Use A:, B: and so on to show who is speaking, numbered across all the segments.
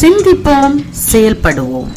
A: சிந்திப்போம் செயல்படுவோம்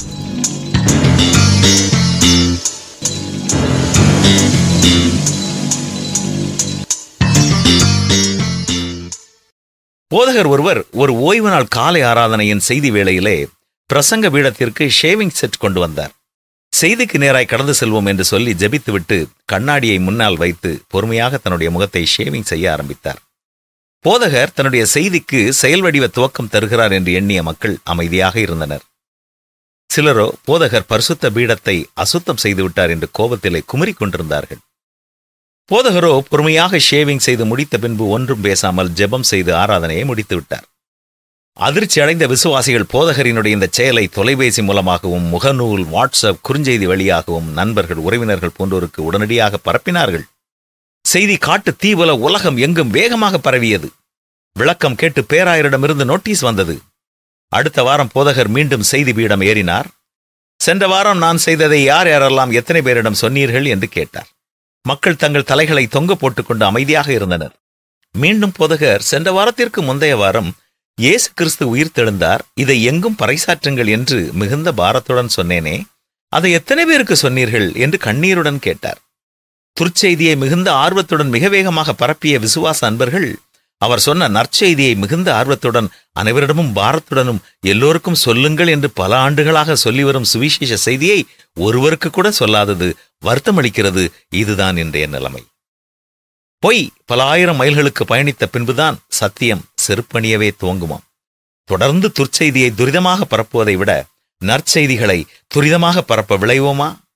B: போதகர் ஒருவர் ஒரு ஓய்வு நாள் காலை ஆராதனையின் செய்தி வேளையிலே பிரசங்க பீடத்திற்கு ஷேவிங் செட் கொண்டு வந்தார் செய்திக்கு நேராய் கடந்து செல்வோம் என்று சொல்லி ஜெபித்துவிட்டு கண்ணாடியை முன்னால் வைத்து பொறுமையாக தன்னுடைய முகத்தை ஷேவிங் செய்ய ஆரம்பித்தார் போதகர் தன்னுடைய செய்திக்கு செயல் வடிவ துவக்கம் தருகிறார் என்று எண்ணிய மக்கள் அமைதியாக இருந்தனர் சிலரோ போதகர் பரிசுத்த பீடத்தை அசுத்தம் செய்துவிட்டார் என்று கோபத்திலே குமரிக் கொண்டிருந்தார்கள் போதகரோ பொறுமையாக ஷேவிங் செய்து முடித்த பின்பு ஒன்றும் பேசாமல் ஜெபம் செய்து ஆராதனையை முடித்து விட்டார் அதிர்ச்சி அடைந்த விசுவாசிகள் போதகரினுடைய இந்த செயலை தொலைபேசி மூலமாகவும் முகநூல் வாட்ஸ்அப் குறுஞ்செய்தி வழியாகவும் நண்பர்கள் உறவினர்கள் போன்றோருக்கு உடனடியாக பரப்பினார்கள் செய்தி காட்டு தீவல உலகம் எங்கும் வேகமாக பரவியது விளக்கம் கேட்டு பேராயரிடமிருந்து நோட்டீஸ் வந்தது அடுத்த வாரம் போதகர் மீண்டும் செய்தி பீடம் ஏறினார் சென்ற வாரம் நான் செய்ததை யார் யாரெல்லாம் எத்தனை பேரிடம் சொன்னீர்கள் என்று கேட்டார் மக்கள் தங்கள் தலைகளை தொங்க போட்டுக்கொண்டு அமைதியாக இருந்தனர் மீண்டும் போதகர் சென்ற வாரத்திற்கு முந்தைய வாரம் இயேசு கிறிஸ்து உயிர்த்தெழுந்தார் இதை எங்கும் பறைசாற்றுங்கள் என்று மிகுந்த பாரத்துடன் சொன்னேனே அதை எத்தனை பேருக்கு சொன்னீர்கள் என்று கண்ணீருடன் கேட்டார் துர்ச்செய்தியை மிகுந்த ஆர்வத்துடன் மிக வேகமாக பரப்பிய விசுவாச அன்பர்கள் அவர் சொன்ன நற்செய்தியை மிகுந்த ஆர்வத்துடன் அனைவரிடமும் பாரத்துடனும் எல்லோருக்கும் சொல்லுங்கள் என்று பல ஆண்டுகளாக சொல்லி வரும் சுவிசேஷ செய்தியை ஒருவருக்கு கூட சொல்லாதது வருத்தமளிக்கிறது இதுதான் இன்றைய நிலைமை பொய் பல ஆயிரம் மைல்களுக்கு பயணித்த பின்புதான் சத்தியம் செருப்பணியவே துவங்குமாம் தொடர்ந்து துர்ச்செய்தியை துரிதமாக பரப்புவதை விட நற்செய்திகளை துரிதமாக பரப்ப விளைவோமா